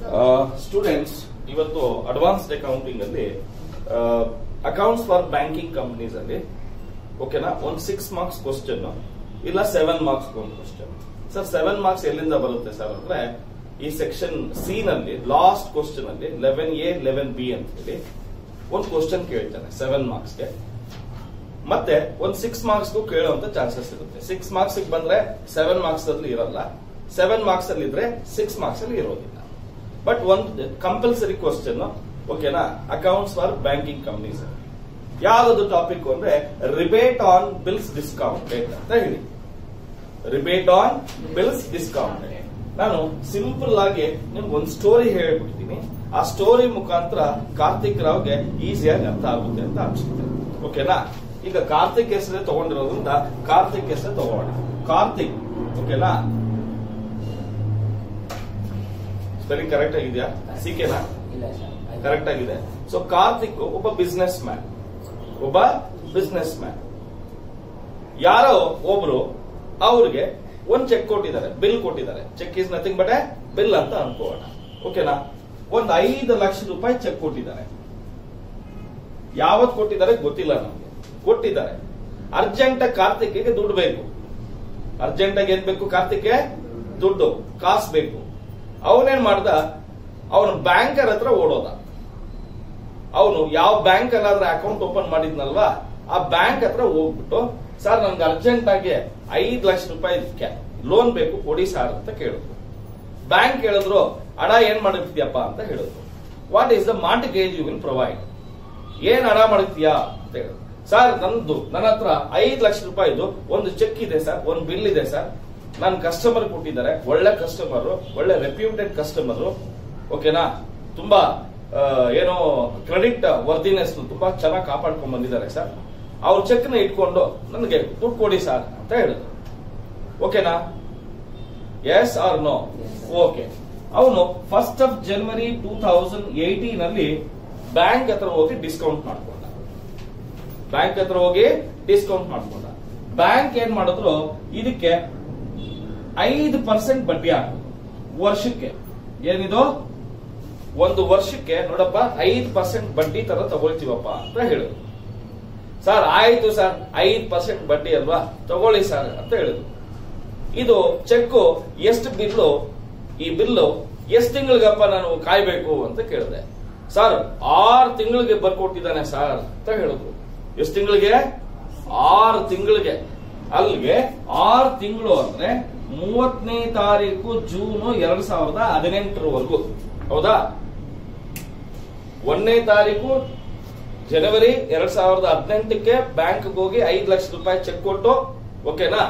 Students ಇವತ್ತು advanced accounting ಅಲ್ಲಿ accounts for banking companies ಅಲ್ಲಿ ಓಕೆನಾ ಒಂದು ಸಿಕ್ಸ್ ಮಾರ್ಕ್ಸ್ ಕ್ವಶನ್ ಇಲ್ಲ ಸೆವೆನ್ ಮಾರ್ಕ್ಸ್ ಒಂದು ಕ್ವಶನ್ ಸರ್ ಸೆವೆನ್ ಮಾರ್ಕ್ಸ್ ಎಲ್ಲಿಂದ ಬರುತ್ತೆ ಸರ್ ಅಂದ್ರೆ ಈ ಸೆಕ್ಷನ್ ಸಿ ನಲ್ಲಿ ಲಾಸ್ಟ್ ಕ್ವಶನ್ ಅಲ್ಲಿ ಲೆವೆನ್ ಎ ಲೆವೆನ್ ಬಿ ಅಂತ ಹೇಳಿ ಒಂದು ಕ್ವಶನ್ ಕೇಳ್ತಾನೆ ಸೆವೆನ್ ಮಾರ್ಕ್ಸ್ಗೆ ಮತ್ತೆ ಒಂದು ಸಿಕ್ಸ್ ಮಾರ್ಕ್ಸ್ಗೂ ಕೇಳುವಂತ ಚಾನ್ಸಸ್ ಇರುತ್ತೆ ಸಿಕ್ಸ್ ಮಾರ್ಕ್ಸ್ ಬಂದ್ರೆ ಸೆವೆನ್ ಮಾರ್ಕ್ಸ್ ಅಲ್ಲಿ ಇರಲ್ಲ ಸೆವೆನ್ ಮಾರ್ಕ್ಸ್ ಅಲ್ಲಿ ಇದ್ರೆ ಸಿಕ್ಸ್ ಮಾರ್ಕ್ಸ್ ಅಲ್ಲಿ ಇರೋದಿಲ್ಲ ಬಟ್ ಒಂದು ಕಂಪಲ್ಸರಿ ಕ್ವಶನ್ ಓಕೆನಾ ಅಕೌಂಟ್ಸ್ ಫಾರ್ ಬ್ಯಾಂಕಿಂಗ್ ಕಂಪನೀಸ್ ಯಾವ್ದು ಟಾಪಿಕ್ ಅಂದ್ರೆ ರಿಬೇಟ್ ಆನ್ ಬಿಲ್ಸ್ ಡಿಸ್ಕೌಂಟೆಡ್ ಅಂತ ಹೇಳಿ ರಿಬೇಟ್ ಆನ್ ಬಿಲ್ಸ್ ಡಿಸ್ಕೌಂಟೆಡ್ ನಾನು ಸಿಂಪಲ್ ಆಗಿ ನಿಮ್ಗೆ ಒಂದು ಸ್ಟೋರಿ ಹೇಳ್ಬಿಡ್ತೀನಿ ಆ ಸ್ಟೋರಿ ಮುಖಾಂತರ ಕಾರ್ತಿಕ್ ರಾವ್ಗೆ ಈಸಿಯಾಗಿ ಅರ್ಥ ಆಗುತ್ತೆ ಅಂತ ಅನ್ಸುತ್ತೆ ಓಕೆನಾ ಈಗ ಕಾರ್ತಿಕ್ ಹೆಸರೇ ತಗೊಂಡಿರೋದ್ರಿಂದ ಕಾರ್ತಿಕ್ ಹೆಸರೇ ತಗೋಣ ಕಾರ್ತಿಕ್ ಓಕೆನಾ ಸ್ಪೆಲ್ಲಿಂಗ್ ಕರೆಕ್ಟ್ ಆಗಿದೆಯಾ ಸಿಕೆನಾ ಇಲ್ಲ ಸರ್ ಕರೆಕ್ಟ್ ಆಗಿದೆ ಸೊ ಕಾರ್ತಿಕ್ ಒಬ್ಬ ಬಿಸ್ನೆಸ್ ಮ್ಯಾನ್ ಒಬ್ಬ ಬಿಸ್ನೆಸ್ ಮ್ಯಾನ್ ಯಾರೋ ಒಬ್ರು ಅವ್ರಿಗೆ ಒಂದ್ ಚೆಕ್ ಕೊಟ್ಟಿದ್ದಾರೆ ಬಿಲ್ ಕೊಟ್ಟಿದ್ದಾರೆ cheque is nothing but a bill ಅಂತ ಅನ್ಕೋಣ ಓಕೆನಾ ಒಂದ್ ಐದು ಲಕ್ಷ ರೂಪಾಯಿ ಚೆಕ್ ಕೊಟ್ಟಿದ್ದಾರೆ ಯಾವತ್ ಕೊಟ್ಟಿದ್ದಾರೆ ಗೊತ್ತಿಲ್ಲ ನಮ್ಗೆ ಕೊಟ್ಟಿದ್ದಾರೆ ಅರ್ಜೆಂಟ್ ಕಾರ್ತಿಕ್ಗೆ ದುಡ್ಡು ಬೇಕು ಅರ್ಜೆಂಟ್ ಆಗಿ ಏನ್ ಬೇಕು ಕಾರ್ತಿಕ್ಗೆ ದುಡ್ಡು ಕಾಸು ಬೇಕು ಅವನೇನ್ ಮಾಡ್ದ ಅವನು ಬ್ಯಾಂಕರ್ ಹತ್ರ ಓಡೋದ ಅವನು ಯಾವ ಬ್ಯಾಂಕ್ ಅಲ್ಲಾದ್ರೆ ಅಕೌಂಟ್ ಓಪನ್ ಮಾಡಿದ್ನಲ್ವಾ ಆ ಬ್ಯಾಂಕ್ ಹತ್ರ ಹೋಗ್ಬಿಟ್ಟು ಸರ್ ನನ್ಗೆ ಅರ್ಜೆಂಟ್ ಆಗಿ ಐದ್ ಲಕ್ಷ ರೂಪಾಯಿ ಲೋನ್ ಬೇಕು ಕೊಡಿ ಸರ್ ಅಂತ ಕೇಳಿದ್ರು ಬ್ಯಾಂಕ್ ಹೇಳಿದ್ರು ಅಡ ಏನ್ ಮಾಡಿರ್ತೀಯಪ್ಪ ಅಂತ ಹೇಳಿದ್ರು what is the mortgage you will provide ಏನ್ ಹಣ ಮಾಡಿರ್ತೀಯಾ ಅಂತ ಹೇಳಿದ್ರು ಸರ್ ನಂದು ನನ್ನ ಹತ್ರ ಐದ್ ಲಕ್ಷ ರೂಪಾಯಿದು ಒಂದು ಚೆಕ್ ಇದೆ ಸರ್ ಒಂದು ಬಿಲ್ ಇದೆ ಸರ್ ನನ್ನ ಕಸ್ಟಮರ್ ಕೊಟ್ಟಿದ್ದಾರೆ ಒಳ್ಳೆ ಕಸ್ಟಮರ್ ಒಳ್ಳೆ ರೆಪ್ಯೂಟೆಡ್ ಕಸ್ಟಮರ್ ಓಕೆನಾ ತುಂಬಾ ಆ, ಏನೋ ಕ್ರೆಡಿಟ್ ವರ್ದಿನೆಸ್ ತುಂಬಾ ಚೆನ್ನಾಗಿ ಕಾಪಾಡ್ಕೊಂಡ್ ಬಂದಿದ್ದಾರೆ ಸರ್ ಅವ್ರ ಚೆಕ್ ನ ಇಟ್ಕೊಂಡು ನನಗೆ ದುಡ್ಡು ಕೊಡಿ ಸರ್ ಅಂತ ಹೇಳಿದ್ರು ಓಕೆನಾ ಎಸ್ ಆರ್ ನೋ ಓಕೆ ಅವನು first of January two thousand eighteen ಅಲ್ಲಿ ಬ್ಯಾಂಕ್ ಹತ್ರ ಹೋಗಿ ಡಿಸ್ಕೌಂಟ್ ಮಾಡ್ಕೊಂಡ ಬ್ಯಾಂಕ್ ಹತ್ರ ಹೋಗಿ ಡಿಸ್ಕೌಂಟ್ ಮಾಡ್ಕೊಂಡ ಬ್ಯಾಂಕ್ ಏನ್ ಮಾಡಿದ್ರು ಇದಕ್ಕೆ ಐದು ಪರ್ಸೆಂಟ್ ಬಡ್ಡಿ ಹಾಕಿದ್ರು ವರ್ಷಕ್ಕೆ ಏನಿದು ಒಂದು ವರ್ಷಕ್ಕೆ ನೋಡಪ್ಪ ಐದು ಪರ್ಸೆಂಟ್ ಬಡ್ಡಿ ತರ ತಗೊಳ್ತೀವಪ್ಪ ಅಂತ ಹೇಳಿದ್ರು ಸರ್ ಆಯ್ತು ಸರ್ ಐದು ಪರ್ಸೆಂಟ್ ಬಡ್ಡಿ ಅಲ್ವಾ ತಗೊಳ್ಳಿ ಸರ್ ಅಂತ ಹೇಳಿದ್ರು ಇದು ಚೆಕ್ ಎಷ್ಟು ಬಿಲ್ಲು ಈ ಬಿಲ್ಲು ಎಷ್ಟು ತಿಂಗಳಿಗಪ್ಪ ನಾನು ಕಾಯ್ಬೇಕು ಅಂತ ಕೇಳಿದೆ ಸರ್ ಆರು ತಿಂಗಳಿಗೆ ಬರ್ಕೊಟ್ಟಿದ್ದಾನೆ ಸರ್ ಅಂತ ಹೇಳಿದ್ರು ಎಷ್ಟು ತಿಂಗಳಿಗೆ ಆರು ತಿಂಗಳಿಗೆ ಅಲ್ಲಿಗೆ ಆರು ತಿಂಗಳು ಅಂದ್ರೆ ಮೂವತ್ತನೇ ತಾರೀಕು ಜೂನ್ ಎರಡ್ ಸಾವಿರದ ಹದಿನೆಂಟರವರೆಗೂ ಹೌದಾ ಒಂದನೇ ತಾರೀಕು ಜನವರಿ ಎರಡ್ ಸಾವಿರದ ಹದಿನೆಂಟಕ್ಕೆ ಬ್ಯಾಂಕ್ ಹೋಗಿ ಐದು ಲಕ್ಷ ರೂಪಾಯಿ ಚೆಕ್ ಕೊಟ್ಟು ಓಕೆನಾ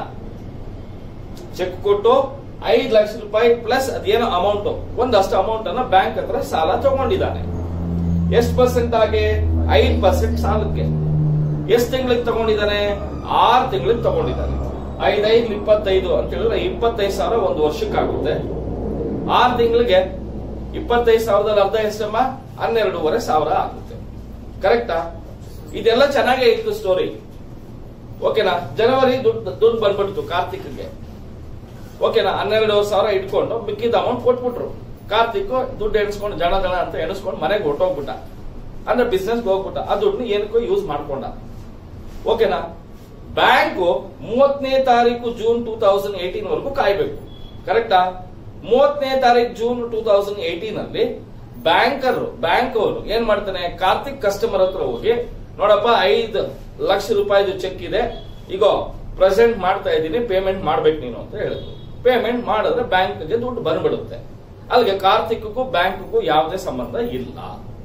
ಚೆಕ್ ಕೊಟ್ಟು ಐದು ಲಕ್ಷ ರೂಪಾಯಿ ಪ್ಲಸ್ ಅದೇನೋ ಅಮೌಂಟ್ ಒಂದಷ್ಟು ಅಮೌಂಟ್ ಅನ್ನ ಬ್ಯಾಂಕ್ ಹತ್ರ ಸಾಲ ತಗೊಂಡಿದ್ದಾನೆ ಎಷ್ಟು ಪರ್ಸೆಂಟ್ ಆಗಿ ಐದು ಪರ್ಸೆಂಟ್ ಸಾಲಕ್ಕೆ ಎಷ್ಟು ತಿಂಗಳಿಗೆ ತಗೊಂಡಿದ್ದಾನೆ ಆರು ತಿಂಗಳಿಗೆ ತಗೊಂಡಿದ್ದಾನೆ ಐದ್ ಐದು ಇಪ್ಪತ್ತೈದು ಅಂತ ಹೇಳಿದ್ರೆ ಇಪ್ಪತ್ತೈದು ಸಾವಿರ ಒಂದು ವರ್ಷಕ್ಕಾಗುತ್ತೆ ಆರು ತಿಂಗಳಿಗೆ ಇಪ್ಪತ್ತೈದು ಸಾವಿರದಲ್ಲಿ ಅರ್ಧ ಎಷ್ಟಮ್ಮ ಹನ್ನೆರಡೂವರೆ ಸಾವಿರ ಆಗುತ್ತೆ ಕರೆಕ್ಟಾ ಇದೆಲ್ಲ ಚೆನ್ನಾಗೇ ಇತ್ತು ಸ್ಟೋರಿ ಓಕೆನಾ ಜನವರಿ ದುಡ್ಡು ದುಡ್ಡು ಬಂದ್ಬಿಡ್ತು ಕಾರ್ತಿಕ್ಗೆ ಓಕೆನಾ ಹನ್ನೆರಡು ಸಾವಿರ ಇಟ್ಕೊಂಡು ಮಿಕ್ಕಿದ ಅಮೌಂಟ್ ಕೊಟ್ಬಿಟ್ರು ಕಾರ್ತಿಕ್ ದುಡ್ಡು ಎಣಿಸ್ಕೊಂಡು ಜನ ಜನ ಅಂತ ಎಣಿಸ್ಕೊಂಡು ಮನೆಗೆ ಹೊಟ್ಟೋಗ್ಬಿಟ್ಟ ಅಂದ್ರೆ ಬಿಸ್ನೆಸ್ ಹೋಗ್ಬಿಟ್ಟ ಆ ದುಡ್ಡು ಏನಕ್ಕೋ ಯೂಸ್ ಮಾಡ್ಕೊಂಡ ಓಕೆನಾ ಬ್ಯಾಂಕು ಮೂವತ್ತನೇ ತಾರೀಕು ಜೂನ್ ಟೂ ತೌಸಂಡ್ ಏಟೀನ್ ವರೆಗೂ ಕಾಯ್ಬೇಕು ಕರೆಕ್ಟಾ ಮೂವತ್ತನೇ ತಾರೀಕು ಜೂನ್ ಟೂ ತೌಸಂಡ್ ಏಟೀನ್ ಅಲ್ಲಿ ಬ್ಯಾಂಕರ್ ಬ್ಯಾಂಕ್ ಅವರು ಏನ್ ಮಾಡ್ತಾನೆ ಕಾರ್ತಿಕ್ ಕಸ್ಟಮರ್ ಹತ್ರ ಹೋಗಿ ನೋಡಪ್ಪ ಐದು ಲಕ್ಷ ರೂಪಾಯಿದು ಚೆಕ್ ಇದೆ ಈಗ ಪ್ರೆಸೆಂಟ್ ಮಾಡ್ತಾ ಇದ್ದೀನಿ ಪೇಮೆಂಟ್ ಮಾಡ್ಬೇಕು ನೀನು ಅಂತ ಹೇಳಿದ್ರು ಪೇಮೆಂಟ್ ಮಾಡಿದ್ರೆ ಬ್ಯಾಂಕ್ಗೆ ದುಡ್ಡು ಬಂದ್ಬಿಡುತ್ತೆ ಅಲ್ಲಿಗೆ ಕಾರ್ತಿಕ್ಗೂ ಬ್ಯಾಂಕ್ಗೂ ಯಾವುದೇ ಸಂಬಂಧ ಇಲ್ಲ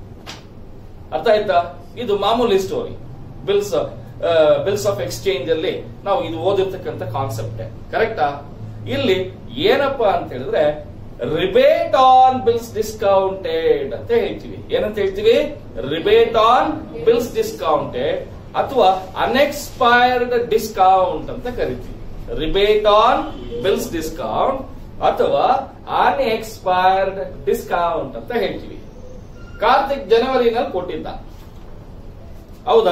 ಅರ್ಥ ಆಯ್ತಾ ಇದು ಮಾಮೂಲಿ story bills bills of exchange ಅಲ್ಲಿ ನಾವು ಇದು ಓದಿರ್ತಕ್ಕಂಥ ಕಾನ್ಸೆಪ್ಟ್ ಕರೆಕ್ಟಾ ಇಲ್ಲಿ ಏನಪ್ಪಾ ಅಂತ ಹೇಳಿದ್ರೆ ರಿಬೇಟ್ ಆನ್ ಬಿಲ್ಸ್ ಡಿಸ್ಕೌಂಟೆಡ್ ಅಂತ ಹೇಳ್ತೀವಿ ಏನಂತ ಹೇಳ್ತೀವಿ ರಿಬೇಟ್ ಆನ್ ಬಿಲ್ಸ್ ಡಿಸ್ಕೌಂಟೆಡ್ ಅಥವಾ ಅನ್ಎಕ್ಸ್ಪೈರ್ಡ್ ಡಿಸ್ಕೌಂಟ್ ಅಂತ ಕರಿತೀವಿ ರಿಬೇಟ್ ಆನ್ ಬಿಲ್ಸ್ ಡಿಸ್ಕೌಂಟ್ ಅಥವಾ ಅನ್ಎಕ್ಸ್ಪೈರ್ಡ್ ಡಿಸ್ಕೌಂಟ್ ಅಂತ ಹೇಳ್ತೀವಿ ಕಾರ್ತಿಕ್ ಜನವರಿನಲ್ಲಿ ಕೊಟ್ಟಿದ್ದ ಹೌದಾ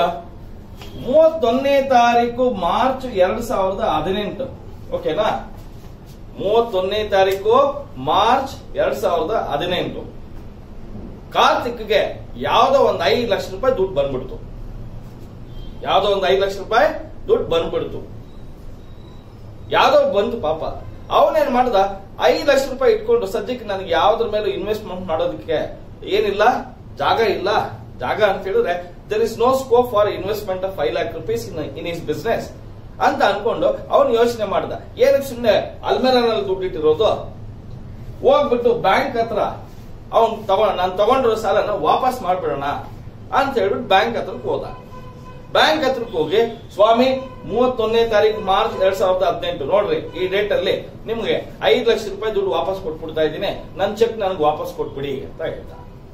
ಮೂವತ್ತೊಂದನೇ ತಾರೀಕು ಮಾರ್ಚ್ ಎರಡ್ ಸಾವಿರದ ಹದಿನೆಂಟು ಓಕೆನಾ ಮೂವತ್ತೊಂದನೇ ತಾರೀಕು ಮಾರ್ಚ್ ಎರಡ್ ಸಾವಿರದ ಹದಿನೆಂಟು ಕಾರ್ತಿಕ್ಗೆ ಯಾವ್ದೋ ಒಂದ್ ಐದು ಲಕ್ಷ ರೂಪಾಯಿ ದುಡ್ಡು ಬಂದ್ಬಿಡ್ತು ಯಾವ್ದೋ ಒಂದ್ ಐದು ಲಕ್ಷ ರೂಪಾಯಿ ದುಡ್ಡು ಬಂದ್ಬಿಡ್ತು ಯಾವ್ದೋ ಬಂತು ಪಾಪ ಅವನೇನ್ ಮಾಡ್ದ ಐದು ಲಕ್ಷ ರೂಪಾಯಿ ಇಟ್ಕೊಂಡು ಸದ್ಯಕ್ಕೆ ನನಗೆ ಯಾವ್ದ್ರ ಮೇಲೆ ಇನ್ವೆಸ್ಟ್ಮೆಂಟ್ ಮಾಡೋದಕ್ಕೆ ಏನಿಲ್ಲ ಜಾಗ ಇಲ್ಲ ಜಾಗ ಅಂತ ಹೇಳಿದ್ರೆ there is no scope for investment of five lakh rupees in in is business ಅಂತ ಅನ್ಕೊಂಡು ಅವನು ಯೋಚನೆ ಮಾಡ್ದ ಏನಕ್ಕೆ ಸುಮ್ಮನೆ ಅಲ್ಮೇರಲ್ಲಿ ದುಡ್ಡಿಟ್ಟಿರೋದು ಹೋಗ್ಬಿಟ್ಟು ಬ್ಯಾಂಕ್ ಹತ್ರ ಅವನ್ ತಗೊಂಡ್ ನಾನು ತಗೊಂಡಿರೋ ಸಾಲನ ವಾಪಸ್ ಮಾಡ್ಬಿಡೋಣ ಅಂತ ಹೇಳ್ಬಿಟ್ಟು ಬ್ಯಾಂಕ್ ಹತ್ರಕ್ಕೆ ಹೋದ ಬ್ಯಾಂಕ್ ಹತ್ರಕ್ಕೆ ಹೋಗಿ ಸ್ವಾಮಿ ಮೂವತ್ತೊಂದನೇ ತಾರೀಕು ಮಾರ್ಚ್ ಎರಡ್ ಸಾವಿರದ ಹದಿನೆಂಟು ನೋಡ್ರಿ ಈ ಡೇಟ್ ಅಲ್ಲಿ ನಿಮ್ಗೆ ಐದು ಲಕ್ಷ ರೂಪಾಯಿ ದುಡ್ಡು ವಾಪಸ್ ಕೊಟ್ಬಿಡ್ತಾ ಇದ್ದೀನಿ ನನ್ ಚೆಕ್ ನನಗೆ ವಾಪಸ್ ಕೊಟ್ಬಿಡಿ ಅಂತ ಹೇಳ್ದ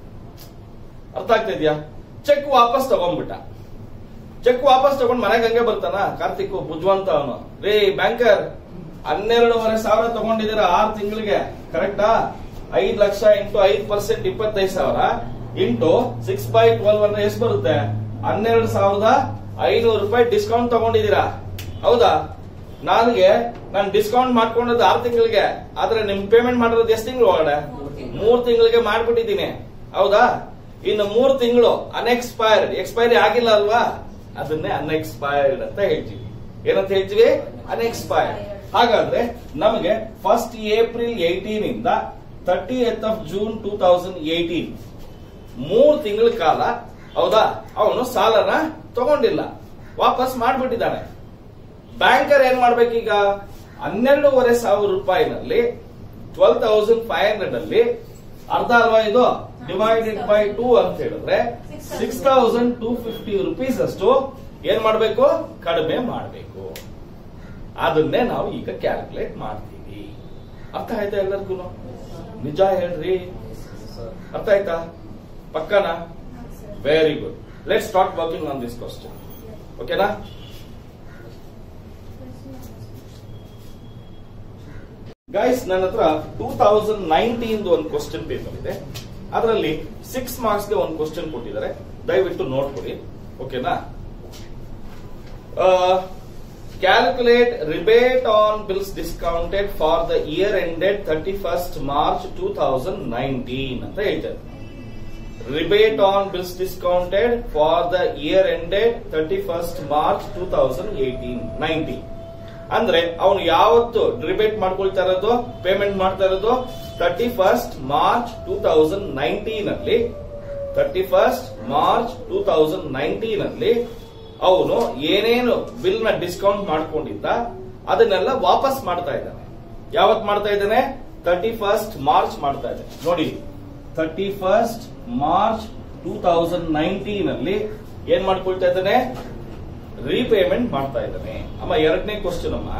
ಅರ್ಥ ಆಗ್ತಾ ಇದೆಯಾ ಚೆಕ್ ವಾಪಸ್ ತಗೊಂಡ್ಬಿಟ್ಟ ಚೆಕ್ ವಾಪಸ್ ತಗೊಂಡ್ ಮನೆಗೆ ಹಂಗೆ ಬರ್ತಾನ ಕಾರ್ತಿಕ್ ಬುದ್ಧಿವಂತ ಅವನು ರೇ ಬ್ಯಾಂಕರ್ ಹನ್ನೆರಡೂವರೆ ಸಾವಿರ ತಗೊಂಡಿದ್ದೀರಾ ಆರು ತಿಂಗಳಿಗೆ ಕರೆಕ್ಟಾ ಐದ್ ಲಕ್ಷ ಇಂಟು ಐದ್ ಪರ್ಸೆಂಟ್ ಇಪ್ಪತ್ತೈದು ಸಾವಿರ ಇಂಟು ಸಿಕ್ಸ್ ಬೈ ಟ್ವೆಲ್ವ್ ಅಂದ್ರೆ ಎಷ್ಟು ಬರುತ್ತೆ ಹನ್ನೆರಡು ಸಾವಿರದ ಐನೂರು ರೂಪಾಯಿ ಡಿಸ್ಕೌಂಟ್ ತಗೊಂಡಿದ್ದೀರಾ ಹೌದಾ ನನಗೆ ನಾನು ಡಿಸ್ಕೌಂಟ್ ಮಾಡ್ಕೊಂಡದ್ದು ಆರು ತಿಂಗಳಿಗೆ ಆದ್ರೆ ನಿಮ್ ಪೇಮೆಂಟ್ ಮಾಡಿರೋದು ಎಷ್ಟು ತಿಂಗಳು ಒಳಗಡೆ ಮೂರ್ ತಿಂಗಳಿಗೆ ಮಾಡ್ಬಿಟ್ಟಿದ್ದೀನಿ ಹೌದಾ ಇನ್ನು ಮೂರ್ ತಿಂಗಳು ಅನ್ಎಕ್ಸ್ಪೈರ್ಡ್ ಎಕ್ಸ್ಪೈರಿ ಆಗಿಲ್ಲ ಅಲ್ವಾ ಅದನ್ನೇ ಅನ್ಎಕ್ಸ್ಪೈರ್ಡ್ ಅಂತ ಹೇಳ್ತೀವಿ ಏನಂತ ಹೇಳ್ತೀವಿ ಅನ್ಎಕ್ಸ್ಪೈರ್ಡ್ ಹಾಗಾದ್ರೆ ನಮಗೆ ಫಸ್ಟ್ ಏಪ್ರಿಲ್ ಏಯ್ಟೀನ್ ಇಂದ thirtieth of June two thousand eighteen ಮೂರ್ ತಿಂಗಳ ಕಾಲ ಹೌದಾ ಅವನು ಸಾಲನ ತಗೊಂಡಿಲ್ಲ ವಾಪಸ್ ಮಾಡ್ಬಿಟ್ಟಿದ್ದಾನೆ ಬ್ಯಾಂಕರ್ ಏನ್ ಮಾಡ್ಬೇಕೀಗ ಹನ್ನೆರಡೂವರೆ ಸಾವಿರ ರೂಪಾಯಿನಲ್ಲಿ ಟ್ವೆಲ್ ತೌಸಂಡ್ ಫೈವ್ ಹಂಡ್ರೆಡ್ ಅಲ್ಲಿ ಅರ್ಧ ಅಲ್ವಾ ಇದು ಡಿವೈಡೆಡ್ ಬೈ ಟೂ ಅಂತ ಹೇಳಿದ್ರೆ six thousand two fifty rupees ಅಷ್ಟು ಏನ್ ಮಾಡ್ಬೇಕು ಕಡಿಮೆ ಮಾಡಬೇಕು ಅದನ್ನೇ ನಾವು ಈಗ ಕ್ಯಾಲ್ಕುಲೇಟ್ ಮಾಡ್ತೀವಿ ಅರ್ಥ ಆಯ್ತಾ ಎಲ್ಲರಿಗೂ ನಿಜ ಹೇಳ್ರಿ ಅರ್ಥ ಆಯ್ತಾ ಪಕ್ಕನಾ very good let start working on this question ಓಕೆನಾ ಗೈಸ್ ನನ್ನ ಹತ್ರ ಟೂ ತೌಸಂಡ್ ನೈನ್ಟೀನ್ ಒಂದು ಕ್ವಶನ್ ಪೇಪರ್ ಇದೆ ಅದರಲ್ಲಿ ಸಿಕ್ಸ್ ಮಾರ್ಕ್ಸ್ ಗೆ ಒಂದು ಕ್ವಶನ್ ಕೊಟ್ಟಿದ್ದಾರೆ ದಯವಿಟ್ಟು ನೋಡ್ಕೊಡಿ ಓಕೆನಾ calculate rebate on bills discounted for the year ended thirty first March two thousand nineteen ಅಂತ ಹೇಳ್ತಾರೆ rebate on bills discounted for the year ended thirty first March two thousand eighteen nineteen ಅಂದ್ರೆ ಅವನು ಯಾವತ್ತು rebate ಮಾಡ್ಕೊಳ್ತಾ ಇರೋದು payment ಮಾಡ್ತಾ ಇರೋದು thirty first March two thousand nineteen ಅಲ್ಲಿ thirty first March two thousand nineteen ಅಲ್ಲಿ ಅವನು ಏನೇನು ಬಿಲ್ ನ ಡಿಸ್ಕೌಂಟ್ ಮಾಡ್ಕೊಂಡಿದ್ದ ಅದನ್ನೆಲ್ಲ ವಾಪಸ್ ಮಾಡ್ತಾ ಇದ್ದಾನೆ ಯಾವತ್ ಮಾಡ್ತಾ ಇದ್ದಾನೆ ತರ್ಟಿ ಫಸ್ಟ್ ಮಾರ್ಚ್ ಮಾಡ್ತಾ ಇದ್ದಾನೆ ನೋಡಿ thirty first March two thousand nineteen ಅಲ್ಲಿ ಏನ್ ಮಾಡ್ಕೊಳ್ತಾ ಇದ್ದಾನೆ ರೀಪೇಮೆಂಟ್ ಮಾಡ್ತಾ ಇದ್ದಾನೆ ಅಮ್ಮ ಎರಡನೇ ಕ್ವಶನ್ ಅಮ್ಮ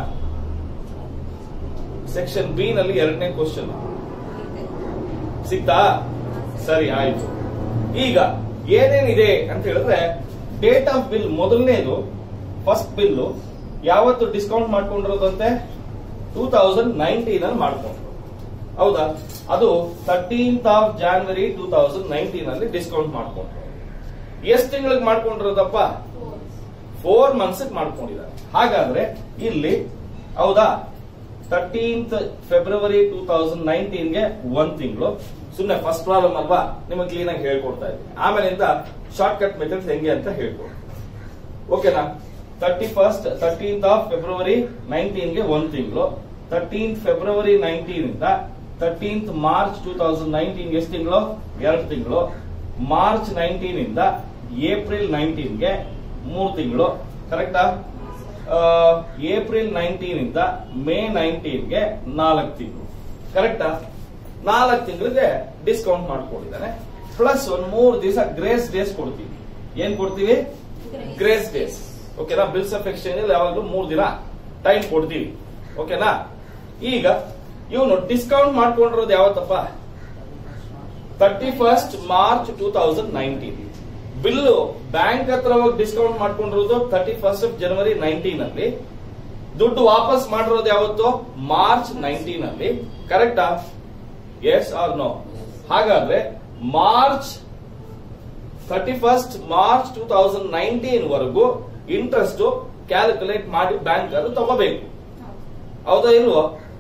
ಸೆಕ್ಷನ್ ಬಿ ನಲ್ಲಿ ಎರಡನೇ ಕ್ವಶನ್ ಸಿಗ್ತಾ ಸರಿ ಆಯ್ತು ಈಗ ಏನೇನಿದೆ ಅಂತ ಹೇಳಿದ್ರೆ ಡೇಟ್ ಆಫ್ ಬಿಲ್ ಮೊದಲನೇದು ಫಸ್ಟ್ ಬಿಲ್ ಯಾವತ್ತು ಡಿಸ್ಕೌಂಟ್ ಮಾಡ್ಕೊಂಡಿರೋದಂತೆ ಟೂ ತೌಸಂಡ್ ನೈನ್ಟೀನ್ ಅಲ್ಲಿ ಮಾಡ್ಕೊಂಡ್ರು ಹೌದಾ ಅದು thirteenth of January two thousand nineteen ಅಲ್ಲಿ ಡಿಸ್ಕೌಂಟ್ ಮಾಡ್ಕೊಂಡ್ರು ಎಷ್ಟು ತಿಂಗಳಿಗೆ ಮಾಡ್ಕೊಂಡಿರೋದಪ್ಪ ಫೋರ್ ಮಂತ್ಸ್ ಮಾಡ್ಕೊಂಡಿದ್ದಾರೆ ಹಾಗಾದ್ರೆ ಇಲ್ಲಿ ಹೌದಾ ತರ್ಟೀನ್ತ್ ಫೆಬ್ರವರಿ ಟೂ ತೌಸಂಡ್ ನೈನ್ಟೀನ್ಗೆ ಒಂದ್ ತಿಂಗಳು ಸುಮ್ಮನೆ ಫಸ್ಟ್ ಪ್ರಾಬ್ಲಮ್ ಅಲ್ವಾ ನಿಮಗೆ ಕ್ಲೀನ್ ಆಗಿ ಹೇಳ್ಕೊಡ್ತಾ ಇದ್ದೀನಿ ಆಮೇಲಿಂದ ಶಾರ್ಟ್ ಕಟ್ ಮೆಥಡ್ಸ್ ಹೆಂಗೆ ಅಂತ ಹೇಳ್ಕೊಡಿ ಓಕೆನಾ thirty first thirteenth of February ನೈನ್ಟೀನ್ಗೆ ಒಂದ್ ತಿಂಗಳು ತರ್ಟೀನ್ತ್ ಫೆಬ್ರವರಿ ನೈನ್ಟೀನ್ ಇಂದ thirteenth March two thousand nineteen ಎಷ್ಟು ತಿಂಗಳು ಎರಡು ತಿಂಗಳು ಮಾರ್ಚ್ ನೈನ್ಟೀನ್ ಇಂದ ಏಪ್ರಿಲ್ ನೈನ್ಟೀನ್ಗೆ ಮೂರು ತಿಂಗಳು ಕರೆಕ್ಟಾ ಏಪ್ರಿಲ್ ನೈನ್ಟೀನ್ ಇಂದ ಮೇ ನೈನ್ಟೀನ್ಗೆ ನಾಲ್ಕು ತಿಂಗಳು ಕರೆಕ್ಟಾ ನಾಲ್ಕು ತಿಂಗಳಿಗೆ ಡಿಸ್ಕೌಂಟ್ ಮಾಡ್ಕೊಂಡಿದ್ದಾನೆ ಪ್ಲಸ್ ಒಂದ್ ಮೂರು ದಿವಸ ಗ್ರೇಸ್ ಡೇಸ್ ಕೊಡ್ತೀವಿ ಏನ್ ಕೊಡ್ತೀವಿ ಗ್ರೇಸ್ ಡೇಸ್ ಓಕೆನಾ ಬಿಲ್ಸ್ ಆಫ್ ಎಕ್ಸ್ಚೇಂಜ್ ಅಲ್ಲಿ ಯಾವಾಗಲೂ ಮೂರು ದಿನ ಟೈಮ್ ಕೊಡ್ತೀವಿ ಓಕೆನಾ ಈಗ ಇವನು ಡಿಸ್ಕೌಂಟ್ ಮಾಡ್ಕೊಂಡಿರೋದು ಯಾವತ್ತಪ್ಪ thirty first March two thousand nineteen bill bank ಹತ್ರ ಹೋಗಿ ಡಿಸ್ಕೌಂಟ್ ಮಾಡ್ಕೊಂಡಿರೋದು thirty first of January nineteen ಅಲ್ಲಿ ದುಡ್ಡು ವಾಪಸ್ ಮಾಡಿರೋದು ಯಾವತ್ತು ಮಾರ್ಚ್ ನೈನ್ಟೀನ್ ಅಲ್ಲಿ ಕರೆಕ್ಟಾ ಎಸ್ ಆರ್ ನೋ ಹಾಗಾದ್ರೆ March thirty first March two thousand nineteen ವರೆಗೂ ಇಂಟ್ರೆಸ್ಟ್ ಕ್ಯಾಲ್ಕುಲೇಟ್ ಮಾಡಿ ಬ್ಯಾಂಕರ್ ತಗೋಬೇಕು ಹೌದಾ ಇಲ್ವೋ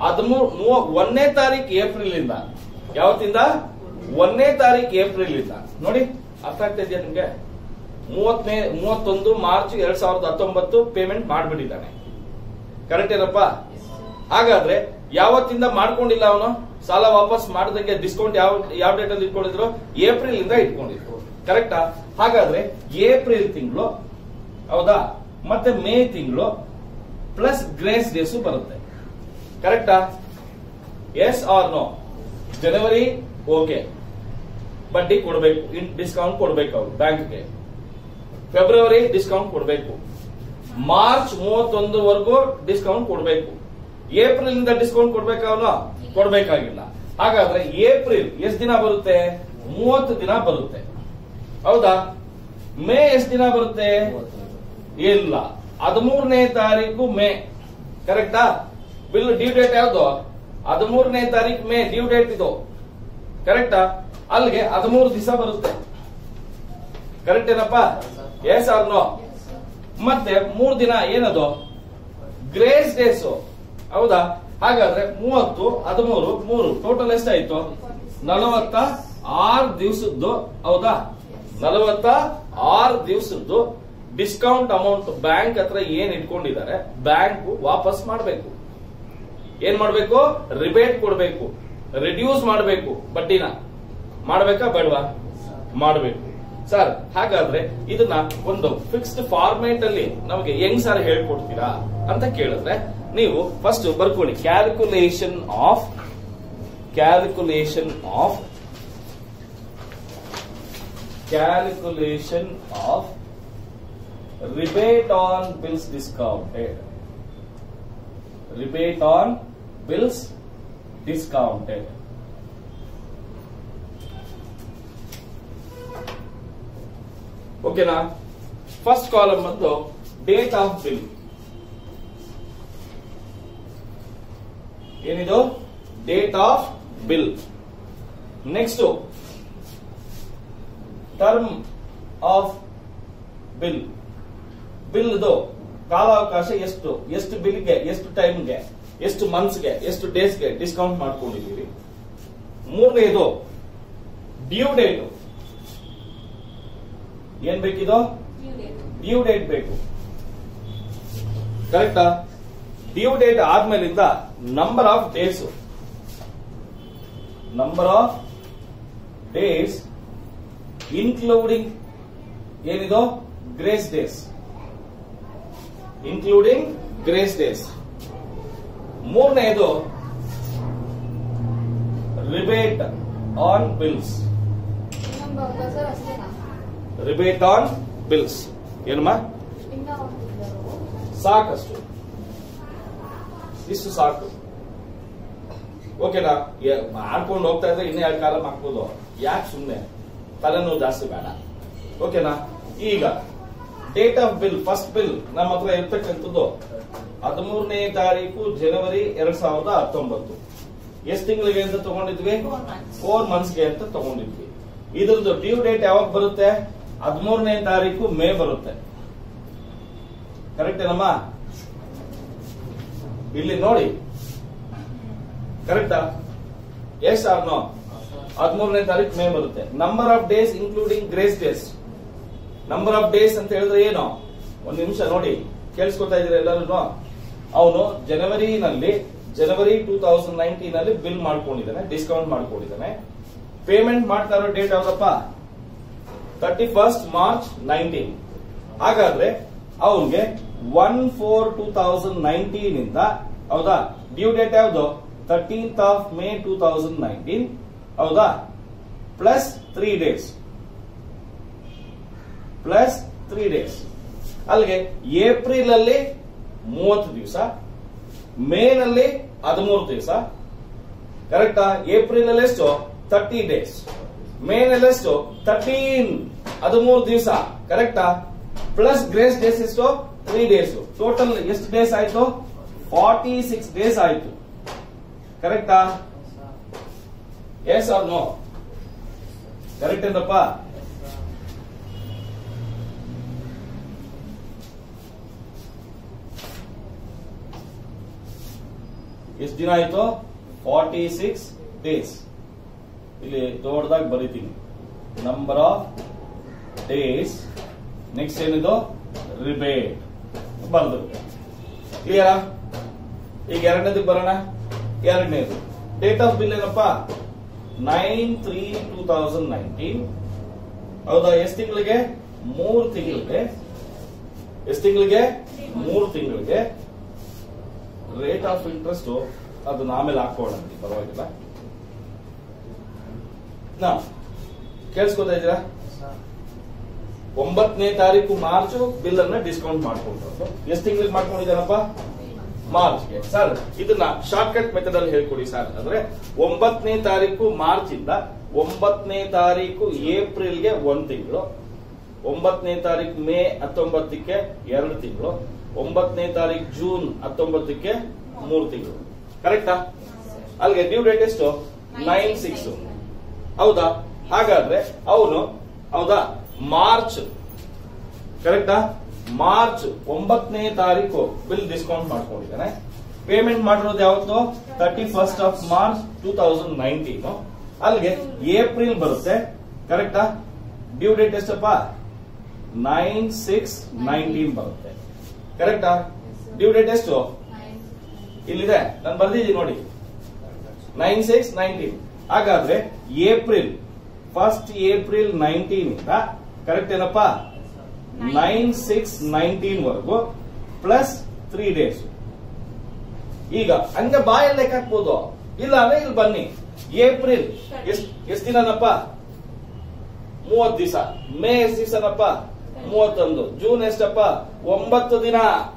ಹದಿಮೂರು ಮೂವ- ಒಂದನೇ ತಾರೀಕು ಏಪ್ರಿಲ್ ಇಂದ ಯಾವತ್ತಿಂದ ಒಂದನೇ ತಾರೀಕು ಏಪ್ರಿಲ್ ಇಂದ ನೋಡಿ ಅರ್ಥ ಆಗ್ತಾ ಇದೆಯಾ ನಿಮ್ಗೆ ಮೂವತ್ತನೇ ಮೂವತ್ತೊಂದು ಮಾರ್ಚ್ ಎರಡ್ ಸಾವಿರದ ಹತ್ತೊಂಬತ್ತು ಪೇಮೆಂಟ್ ಮಾಡ್ಬಿಟ್ಟಿದ್ದಾನೆ ಕರೆಕ್ಟ್ ಏನಪ್ಪ ಹಾಗಾದ್ರೆ ಯಾವತ್ತಿಂದ ಮಾಡ್ಕೊಂಡಿಲ್ಲ ಅವನು ಸಾಲ ವಾಪಸ್ ಮಾಡಿದಂಗೆ ಡಿಸ್ಕೌಂಟ್ ಯಾವ ಯಾವ ಡೇಟ್ ಅಲ್ಲಿ ಇಟ್ಕೊಂಡಿದ್ರು ಏಪ್ರಿಲ್ ಇಂದ ಇಟ್ಕೊಂಡಿದ್ರು ಕರೆಕ್ಟಾ ಹಾಗಾದ್ರೆ ಏಪ್ರಿಲ್ ತಿಂಗಳು ಹೌದಾ ಮತ್ತೆ ಮೇ ತಿಂಗಳು ಪ್ಲಸ್ ಗ್ರೇಸ್ ಡೇಸು ಬರುತ್ತೆ ಕರೆಕ್ಟಾ ಎಸ್ ಆರ್ ನೋ ಜನವರಿ ಓಕೆ ಬಡ್ಡಿ ಕೊಡಬೇಕು ಡಿಸ್ಕೌಂಟ್ ಕೊಡಬೇಕು ಅವ್ರು ಬ್ಯಾಂಕ್ಗೆ ಫೆಬ್ರವರಿ ಡಿಸ್ಕೌಂಟ್ ಕೊಡಬೇಕು ಮಾರ್ಚ್ ಮೂವತ್ತೊಂದವರೆಗೂ ಡಿಸ್ಕೌಂಟ್ ಕೊಡಬೇಕು ಏಪ್ರಿಲ್ ಇಂದ ಡಿಸ್ಕೌಂಟ್ ಕೊಡ್ಬೇಕಾ ಅವನು ಕೊಡ್ಬೇಕಾಗಿಲ್ಲ ಹಾಗಾದ್ರೆ ಏಪ್ರಿಲ್ ಎಷ್ಟು ದಿನ ಬರುತ್ತೆ ಮೂವತ್ತು ದಿನ ಬರುತ್ತೆ ಹೌದಾ ಮೇ ಎಷ್ಟು ದಿನ ಬರುತ್ತೆ ಇಲ್ಲ ಹದಿಮೂರನೇ ತಾರೀಕು ಮೇ ಕರೆಕ್ಟಾ ಬಿಲ್ ಡ್ಯೂ ಡೇಟ್ ಯಾವ್ದು ಹದಿಮೂರನೇ ತಾರೀಕು ಮೇ ಡ್ಯೂ ಡೇಟ್ ಇದು ಕರೆಕ್ಟಾ ಅಲ್ಲಿಗೆ ಹದಿಮೂರು ದಿವಸ ಬರುತ್ತೆ ಕರೆಕ್ಟ್ ಏನಪ್ಪ ಎಸ್ ಆರ್ ನೋ ಮತ್ತೆ ಮೂರ್ ದಿನ ಏನದು ಗ್ರೇಸ್ ಡೇಸ್ ಹೌದಾ ಹಾಗಾದ್ರೆ ಮೂವತ್ತು ಹದಿಮೂರು ಮೂರು ಟೋಟಲ್ ಎಷ್ಟಾಯ್ತು ನಲವತ್ತ ಆರು ದಿವಸದ್ದು ಹೌದಾ ನಲವತ್ತ ಆರು ದಿವಸದ್ದು ಡಿಸ್ಕೌಂಟ್ ಅಮೌಂಟ್ ಬ್ಯಾಂಕ್ ಹತ್ರ ಏನ್ ಇಟ್ಕೊಂಡಿದ್ದಾರೆ ಬ್ಯಾಂಕ್ ವಾಪಸ್ ಮಾಡಬೇಕು ಏನ್ ಮಾಡ್ಬೇಕು ರಿಬೇಟ್ ಕೊಡಬೇಕು ರಿಡ್ಯೂಸ್ ಮಾಡಬೇಕು ಬಡ್ಡಿನ ಮಾಡ್ಬೇಕಾ ಬೇಡವಾ ಮಾಡಬೇಕು ಸರ್ ಹಾಗಾದ್ರೆ ಇದನ್ನ ಒಂದು ಫಿಕ್ಸ್ಡ್ ಫಾರ್ಮೇಟ್ ಅಲ್ಲಿ ನಮಗೆ ಹೆಂಗ್ ಸರ್ ಹೇಳ್ಕೊಡ್ತೀರಾ ಅಂತ ಕೇಳಿದ್ರೆ ನೀವು ಫಸ್ಟ್ ಬರ್ಕೊಳ್ಳಿ calculation of calculation of calculation of rebate on bills discounted rebate on bills discounted ಓಕೆನಾ ಫಸ್ಟ್ ಕಾಲಮ್ ಬಂದು ಡೇಟ್ ಆಫ್ ಬಿಲ್ ಏನಿದು date of bill next term of bill ಬಿಲ್ದು ಕಾಲಾವಕಾಶ ಎಷ್ಟು ಎಷ್ಟು ಬಿಲ್ಗೆ ಎಷ್ಟು ಟೈಮ್ಗೆ ಎಷ್ಟು ಮಂತ್ಸ್ಗೆ ಎಷ್ಟು ಡೇಸ್ಗೆ ಡಿಸ್ಕೌಂಟ್ ಮಾಡ್ಕೊಂಡಿದ್ದೀವಿ ಮೂರನೇದು ಡ್ಯೂ ಡೇಟ್ ಏನ್ ಬೇಕಿದು ಡ್ಯೂ ಡೇಟ್ ಬೇಕು ಕರೆಕ್ಟಾ ಡ್ಯೂ ಡೇಟ್ ಆದ್ಮೇಲಿಂದ number of days number of days including ಏನಿದು grace days including grace days ಮೂರನೆಯದು ರಿಬೇಟ್ ಆನ್ ಬಿಲ್ಸ್ ಸರ್ ಅಷ್ಟೇನಾ ರಿಬೇಟ್ ಆನ್ ಬಿಲ್ಸ್ ಏನಮ್ಮ ಇನ್ನ ಹೋಗ್ತಿದ್ದಾರೋ ಸಾಕಷ್ಟು ಇಷ್ಟು ಸಾಕು ಓಕೆನಾ ಎ- ಮಾಡ್ಕೊಂಡು ಹೋಗ್ತಾ ಇದ್ರೆ ಇನ್ನೇ ಎರಡು ಕಾಲ ಹಾಕ್ಬೋದು ಯಾಕೆ ಸುಮ್ಮನೆ ತಲೆನೋವು ಜಾಸ್ತಿ ಬೇಡ ಓಕೆನಾ ಈಗ date of bill first bill ನಮ್ಮ ಹತ್ರ ಇರ್ತಕ್ಕಂಥದ್ದು ಹದಿಮೂರನೇ ತಾರೀಕು ಜನವರಿ ಎರಡ್ ಸಾವಿರದ ಹತ್ತೊಂಬತ್ತು ಎಷ್ಟು ತಿಂಗಳಿಗೆ ಅಂತ ತಗೊಂಡಿದ್ವಿ Four months. ಫೋರ್ ಮಂತ್ಸ್ಗೆ ಅಂತ ತಗೊಂಡಿದ್ವಿ ಇದ್ರದ್ದು ಡ್ಯೂ ಡೇಟ್ ಯಾವಾಗ ಬರುತ್ತೆ ಹದಿಮೂರನೇ ತಾರೀಕು ಮೇ ಬರುತ್ತೆ ಕರೆಕ್ಟ್ ಏನಮ್ಮ ಇಲ್ಲಿ ನೋಡಿ ಕರೆಕ್ಟಾ ಎಸ್ ಆರ್ ನೋ ಹದಿಮೂರನೇ ತಾರೀಕು ಮೇ ಬರುತ್ತೆ number of days including grace days number of days ಅಂತ ಹೇಳಿದ್ರೆ ಏನು ಒಂದ್ ನಿಮಿಷ ನೋಡಿ ಕೇಳಿಸ್ಕೊತಾ ಇದ್ರೆ ಎಲ್ಲರೂ ಅವನು ಜನವರಿನಲ್ಲಿ ಜನವರಿ ಟೂ ತೌಸಂಡ್ ನೈನ್ಟೀನ್ ಅಲ್ಲಿ ಬಿಲ್ ಮಾಡ್ಕೊಂಡಿದ್ದಾನೆ ಡಿಸ್ಕೌಂಟ್ ಮಾಡ್ಕೊಂಡಿದ್ದಾನೆ ಪೇಮೆಂಟ್ ಮಾಡ್ತಾ ಇರೋ ಡೇಟ್ ಯಾವ್ದಪ್ಪ ತರ್ಟಿ ಫಸ್ಟ್ ಮಾರ್ಚ್ ನೈನ್ಟೀನ್ ಹಾಗಾದ್ರೆ ಅವನ್ಗೆ one four two thousand nineteen ಇಂದ ಹೌದಾ ಡ್ಯೂ ಡೇಟ್ ಯಾವ್ದು thirteenth of May two thousand nineteen ಹೌದಾ plus three days plus three days ಅಲ್ಲಿಗೆ ಏಪ್ರಿಲ್ ಅಲ್ಲಿ ಮೂವತ್ತು ದಿವಸ ಮೇ ನಲ್ಲಿ ಹದಿಮೂರು ದಿವಸ ಕರೆಕ್ಟಾ ಏಪ್ರಿಲ್ ಅಲ್ಲಿ ಎಷ್ಟು ತರ್ಟಿ ಡೇಸ್ ಮೇ ನಲ್ಲಿ ಎಷ್ಟು ತರ್ಟೀನ್ ಹದಿಮೂರು ದಿವಸ ಕರೆಕ್ಟಾ ಪ್ಲಸ್ ಗ್ರೇಸ್ ಡೇಸ್ ಎಷ್ಟು ತ್ರೀ ಡೇಸ್ ಟೋಟಲ್ ಎಷ್ಟು ಡೇಸ್ ಆಯ್ತು ಫಾರ್ಟಿ ಸಿಕ್ಸ್ ಡೇಸ್ ಆಯ್ತು ಕರೆಕ್ಟಾ ಎಸ್ ಆರ್ ನೋ ಕರೆಕ್ಟ್ ಏನಪ್ಪ ಎಷ್ಟು ದಿನ ಆಯ್ತು ಫಾರ್ಟಿ ಸಿಕ್ಸ್ ಡೇಸ್ ಇಲ್ಲಿ ದೊಡ್ಡದಾಗಿ ಬರೀತೀನಿ ನಂಬರ್ ಆಫ್ ಡೇಸ್ ನೆಕ್ಸ್ಟ್ ಏನಿದು ರಿಬೇಟ್ ಬರ್ದು ಕ್ಲಿಯರಾ ಈಗ ಎರಡನೇದಕ್ಕೆ ಬರೋಣ ಎರಡನೇದು ಡೇಟ್ ಆಫ್ ಬಿಲ್ ಏನಪ್ಪ nine three two thousand nineteen ಹೌದಾ ಎಷ್ಟು ತಿಂಗಳಿಗೆ ಮೂರು ತಿಂಗಳಿಗೆ ಎಷ್ಟು ತಿಂಗಳಿಗೆ ಮೂರು ತಿಂಗಳಿಗೆ ರೇಟ್ ಆಫ್ ಇಂಟ್ರೆಸ್ಟ್ ಅದನ್ನ ಆಮೇಲೆ ಹಾಕೋಣ ಪರವಾಗಿಲ್ಲ ನಾ ಕೇಳಿಸ್ಕೊತಾ ಇದ್ದೀರಾ ಒಂಬತ್ತನೇ ತಾರೀಕು ಮಾರ್ಚ್ ಬಿಲ್ ಅನ್ನ ಡಿಸ್ಕೌಂಟ್ ಮಾಡ್ಕೊಂಡ್ರು ಎಷ್ಟು ತಿಂಗಳಿಗೆ ಮಾಡ್ಕೊಂಡಿದ್ದಾನಪ್ಪ ಮಾರ್ಚ್ಗೆ ಸರ್ ಇದನ್ನ ಶಾರ್ಟ್ ಕಟ್ ಮೆಥಡ್ ಅಲ್ಲಿ ಹೇಳ್ಕೊಡಿ ಸರ್ ಅಂದ್ರೆ ಒಂಬತ್ತನೇ ತಾರೀಕು ಮಾರ್ಚ್ ಇಂದ ಒಂಬತ್ತನೇ ತಾರೀಕು ಏಪ್ರಿಲ್ಗೆ ಒಂದ್ ತಿಂಗಳು ಒಂಬತ್ತನೇ ತಾರೀಕು ಮೇ ಹತ್ತೊಂಬತ್ತಕ್ಕೆ ಎರಡು ತಿಂಗಳು ಒಂಬತ್ತನೇ ತಾರೀಕು ಜೂನ್ ಹತ್ತೊಂಬತ್ತಕ್ಕೆ ಮೂರು ತಿಂಗಳು ಕರೆಕ್ಟಾ ಅಲ್ಲಿಗೆ ಡ್ಯೂ ಡೇಟ್ ಎಷ್ಟು ನೈನ್ ಸಿಕ್ಸ್ ಹೌದಾ ಹಾಗಾದ್ರೆ ಅವನು ಹೌದಾ ಮಾರ್ಚ್ ಕರೆಕ್ಟಾ ಮಾರ್ಚ್ ಒಂಬತ್ತನೇ ತಾರೀಕು ಬಿಲ್ ಡಿಸ್ಕೌಂಟ್ ಮಾಡ್ಕೊಂಡಿದ್ದಾನೆ ಪೇಮೆಂಟ್ ಮಾಡಿರೋದು ಯಾವತ್ತು thirty first of March two thousand nineteen ಅಲ್ಲಿಗೆ ಏಪ್ರಿಲ್ ಬರುತ್ತೆ ಕರೆಕ್ಟಾ ಡ್ಯೂ ಡೇಟ್ ಎಷ್ಟಪ್ಪ ನೈನ್ ಸಿಕ್ಸ್ ನೈನ್ಟೀನ್ ಬರುತ್ತೆ ಕರೆಕ್ಟಾ ಡ್ಯೂ ಡೇಟ್ ಎಷ್ಟು ಇಲ್ಲಿದೆ ನಾನು ಬರ್ದಿದ್ದೀನಿ ನೋಡಿ ನೈನ್ ಸಿಕ್ಸ್ ನೈನ್ಟೀನ್ ಹಾಗಾದ್ರೆ ಏಪ್ರಿಲ್ ಫಸ್ಟ್ ಏಪ್ರಿಲ್ ನೈನ್ಟೀನ್ ಇಂದ ಕರೆಕ್ಟ್ ಏನಪ್ಪಾ ನೈನ್ ಸಿಕ್ಸ್ ನೈನ್ಟೀನ್ ವರೆಗೂ ಪ್ಲಸ್ ತ್ರೀ ಡೇಸ್ ಈಗ ಹಂಗೆ ಬಾಯಲ್ಲಿ ಲೆಕ್ಕ ಹಾಕ್ಬೋದು ಇಲ್ಲ ಅಂದ್ರೆ ಇಲ್ಲಿ ಬನ್ನಿ ಏಪ್ರಿಲ್ ಎಷ್ಟ್ ಎಷ್ಟ್ ದಿನನಪ್ಪ ಮೂವತ್ ದಿವಸ ಮೇ ಎಷ್ಟ್ ದಿವಸನಪ್ಪ ಮೂವತ್ತೊಂದು ಜೂನ್ ಎಷ್ಟಪ್ಪ ಒಂಬತ್ತು ದಿನ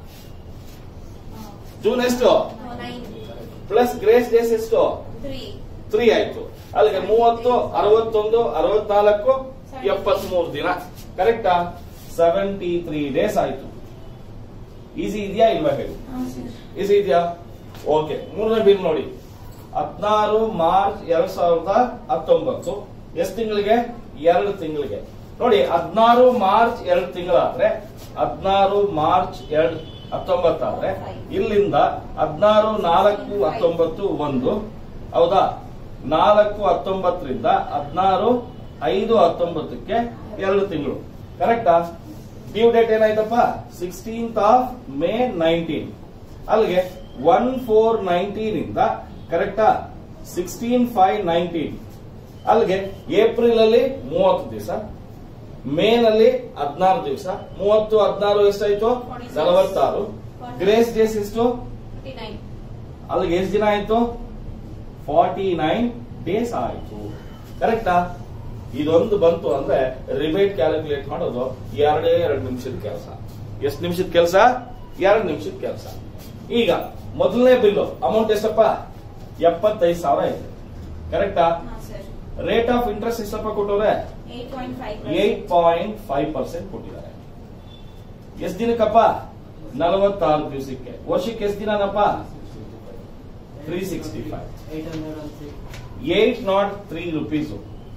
ಜೂನ್ ಎಷ್ಟು ಪ್ಲಸ್ ಗ್ರೇಸ್ ಡೇಸ್ ಎಷ್ಟು ತ್ರೀ ಆಯ್ತು ಅಲ್ಲಿಗೆ ಮೂವತ್ತು ಅರವತ್ತೊಂದು ಅರವತ್ನಾಲ್ಕು ಎಪ್ಪತ್ಮೂರು ದಿನ ಕರೆಕ್ಟಾ ಸೆವೆಂಟಿ ತ್ರೀ ಡೇಸ್ ಆಯ್ತು ಈಸಿ ಇದೆಯಾ ಇಲ್ವಾ ಹೇಳಿ ಈಸಿ ಇದೆಯಾ ಓಕೆ ಮೂರನೇ ಬಿಲ್ ನೋಡಿ ಹದಿನಾರು ಮಾರ್ಚ್ ಎರಡ್ ಸಾವಿರದ ಹತ್ತೊಂಬತ್ತು ಎಷ್ಟು ತಿಂಗಳಿಗೆ ಎರಡು ತಿಂಗಳಿಗೆ ನೋಡಿ ಹದಿನಾರು ಮಾರ್ಚ್ ಎರಡು ತಿಂಗಳಾದ್ರೆ ಹದಿನಾರು ಮಾರ್ಚ್ ಎರಡ್ ಹತ್ತೊಂಬತ್ತಾದ್ರೆ ಇಲ್ಲಿಂದ ಹದಿನಾರು ನಾಲ್ಕು ಹತ್ತೊಂಬತ್ತು ಒಂದು ಹೌದಾ ನಾಲ್ಕು ಹತ್ತೊಂಬತ್ತರಿಂದ ಹದಿನಾರು ಐದು ಹತ್ತೊಂಬತ್ತಕ್ಕೆ ಎರಡು ತಿಂಗಳು ಕರೆಕ್ಟಾ ಡ್ಯೂ ಡೇಟ್ ಏನಾಯ್ತಪ್ಪ ಸಿಕ್ಸ್ಟೀನ್ತ್ ಆಫ್ ಮೇ ನೈನ್ಟೀನ್ ಅಲ್ಲಿಗೆ ಒನ್ ಫೋರ್ ನೈನ್ಟೀನ್ ಇಂದ ಕರೆಕ್ಟಾ ಸಿಕ್ಸ್ಟೀನ್ ಫೈವ್ ನೈನ್ಟೀನ್ ಅಲ್ಲಿಗೆ ಏಪ್ರಿಲ್ ಅಲ್ಲಿ ಮೂವತ್ತು ದಿವಸ ಮೇ ನಲ್ಲಿ ಹದಿನಾರು ದಿವಸ ಮೂವತ್ತು ಹದಿನಾರು ಎಷ್ಟಾಯ್ತು ನಲವತ್ತಾರು ಗ್ರೇಸ್ ಡೇಸ್ ಎಷ್ಟು ಅಲ್ಲಿಗೆ ಎಷ್ಟು ದಿನ ಆಯ್ತು ಫಾರ್ಟಿ ನೈನ್ ಡೇಸ್ ಆಯ್ತು ಕರೆಕ್ಟಾ ಇದೊಂದು ಬಂತು ಅಂದ್ರೆ ರಿಬೇಟ್ ಕ್ಯಾಲ್ಕುಲೇಟ್ ಮಾಡೋದು ಎರಡೇ ಎರಡು ನಿಮಿಷದ ಕೆಲಸ ಎಷ್ಟು ನಿಮಿಷದ ಕೆಲಸ ಎರಡು ನಿಮಿಷದ ಕೆಲಸ ಈಗ ಮೊದಲನೇ ಬಿಲ್ಲು ಅಮೌಂಟ್ ಎಷ್ಟಪ್ಪ ಎಪ್ಪತ್ತೈದು ಸಾವಿರ ಇದೆ ಕರೆಕ್ಟಾ ರೇಟ್ ಆಫ್ ಇಂಟ್ರೆಸ್ಟ್ ಎಷ್ಟಪ್ಪ ಕೊಟ್ಟವ್ರೆ ಏಟ್ ಪಾಯಿಂಟ್ ಫೈವ್ ಪರ್ಸೆಂಟ್ ಕೊಟ್ಟಿದ್ದಾರೆ ಎಷ್ಟು ದಿನಕ್ಕಪ್ಪ ನಲವತ್ತಾರು ದಿವಸಕ್ಕೆ ವರ್ಷಕ್ಕೆ ಎಷ್ಟು ದಿನನಪ್ಪ three sixty five eight nought three rupees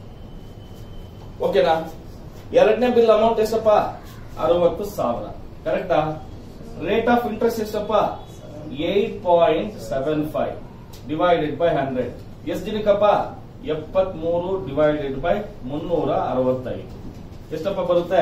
ಓಕೆನಾ ಎರಡನೇ ಬಿಲ್ ಅಮೌಂಟ್ ಎಷ್ಟಪ್ಪ ಅರವತ್ತು ಸಾವಿರ ಕರೆಕ್ಟಾ ರೇಟ್ ಆಫ್ ಇಂಟ್ರೆಸ್ಟ್ ಎಷ್ಟಪ್ಪ eight point seven five divided by hundred ಎಷ್ಟು ದಿನಕ್ಕಪ್ಪ ಎಪ್ಪತ್ ಮೂರು ಡಿವೈಡೆಡ್ ಬೈ ಮುನ್ನೂರ ಅರವತ್ತೈದು ಎಷ್ಟಪ್ಪ ಬರುತ್ತೆ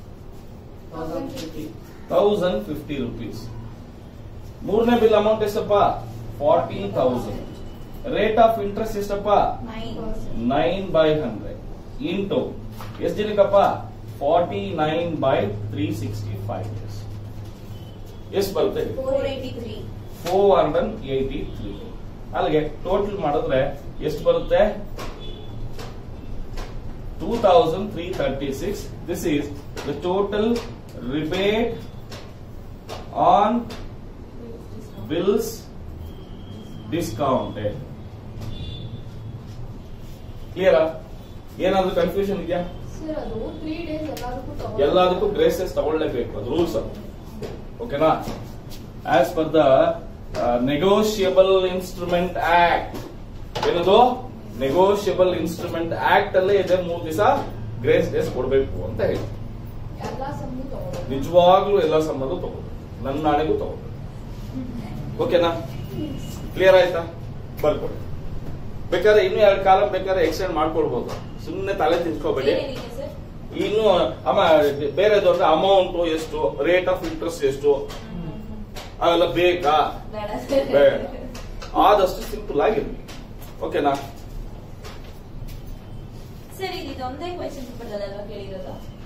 ತೌಸಂಡ್ ಫಿಫ್ಟಿ ರುಪೀಸ್ ಮೂರನೇ ಬಿಲ್ ಅಮೌಂಟ್ ಎಷ್ಟಪ್ಪ forty thousand rate of interest ಎಷ್ಟಪ್ಪ ನೈನ್ ಬೈ ಹಂಡ್ರೆಡ್ ಇಂಟು ಎಷ್ಟು ದಿನಕ್ಕಪ್ಪ forty nine by three sixty five days ಎಷ್ಟು ಬರುತ್ತೆ ಫೋರ್ ಹಂಡ್ರೆಡ್ ಏಯ್ಟಿ ತ್ರೀ ಅಲ್ಲಿಗೆ ಟೋಟಲ್ ಮಾಡಿದ್ರೆ ಎಷ್ಟು ಬರುತ್ತೆ two thousand three thirty six this is the total rebate on bills discounted ಕ್ಲಿಯರಾ ಏನಾದ್ರೂ ಕನ್ಫ್ಯೂಷನ್ ಇದೆಯಾ ಸರ್ ಅದು ತ್ರೀ ಡೇಸ್ ಎಲ್ಲದಕ್ಕೂ ತಗೊಂಡು ಎಲ್ಲದಕ್ಕೂ ಗ್ರೇಸಸ್ ತಗೊಳ್ಳೇಬೇಕು ಅದು ರೂಲ್ಸ್ ಓಕೆನಾ as per the negotiable instrument act ಏನದು ನೆಗೋಷಿಯಬಲ್ ಇನ್ಸ್ಟ್ರೂಮೆಂಟ್ ಆಕ್ಟ್ ಅಲ್ಲೇ ಇದೆ ಮೂರು ದಿವಸ ಗ್ರೇಸ್ ಡೇಸ್ ಕೊಡಬೇಕು ಅಂತ ಹೇಳಿ ಎಲ್ಲಾ ಸಮ್ಮು ತಗೊಂಡು ನಿಜವಾಗ್ಲೂ ಎಲ್ಲ ಸಂಬಂಧ ತಗೋಬೇಕು ನನ್ನ ನಾಳೆಗೂ ತಗೋಬೇಕು ಓಕೆನಾ ಕ್ಲಿಯರ್ ಆಯ್ತಾ ಬರ್ಕೊಡಿ ಬೇಕಾದ್ರೆ ಇನ್ನೂ ಎರಡು ಕಾಲಂ ಬೇಕಾದ್ರೆ ಎಕ್ಸ್ಟೆಂಡ್ ಮಾಡ್ಕೊಳ್ಬಹುದು ಸುಮ್ಮನೆ ತಲೆ ತಿನ್ಸ್ಕೋಬೇಡಿ ಏನೇನಿದೆ ಸರ್ ಇನ್ನು ಅಮ್ಮ ಬೇರೆದು ಅಂದ್ರೆ ಅಮೌಂಟ್ ಎಷ್ಟು ರೇಟ್ ಆಫ್ ಇಂಟ್ರೆಸ್ಟ್ ಎಷ್ಟು ಅವೆಲ್ಲ ಬೇಕಾ ಬೇಡ ಸರ್ ಬೇಡ ಆದಷ್ಟು ಸಿಂಪಲ್ ಆಗಿರ್ಲಿ ಓಕೆನಾ ಸರ್ ಇದು ಇದೊಂದೇ ಕ್ವೆಶನ್ ಪೇಪರ್ ಅಲ್ವಾ ಕೇಳಿರೋದು